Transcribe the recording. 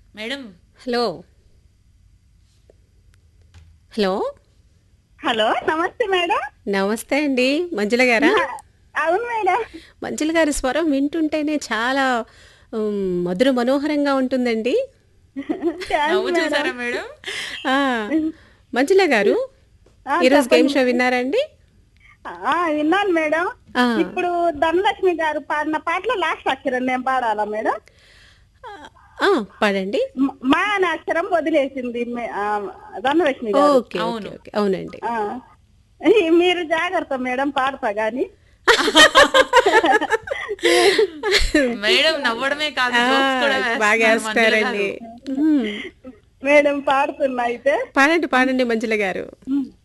Madam hello hello hello నమస్తే madam నమస్తే అండి మంజుల గారా అవును మేడం మంజుల గారి స్వరం వింటుంటేనే చాలా ఉమ్, మధుర మనోహరంగా ఉంటుందండి నవ్వు చూసారా మేడం ఆ, మంజుల గారు ఆ, ఈరోజు గేమ్ షో విన్నారండి ఆ, విన్నాను మేడం ఆ, ఇప్పుడు ధనలక్ష్మి గారు పాడిన పాటలో లాస్ట్ అక్షరం నేను పాడాలా మేడం ఆ, పాడండి మ- మా అనే అక్షరం వదిలేసింది మే- ఆ, ధనలక్ష్మి గారు ఓకే ఓకే ఓకే అవునండి ఆ. మీరు జాగ్రత్త మేడం పాడతా గాని మేడం నవ్వడమే కాదు ఆ, jokes కూడా బాగా వేస్తున్నారు మంజుల వేస్తారండి గారు. ఉమ్, మేడం పాడుతున్నా అయితే పాడండి పాడండి మంజుల గారు ఉమ్.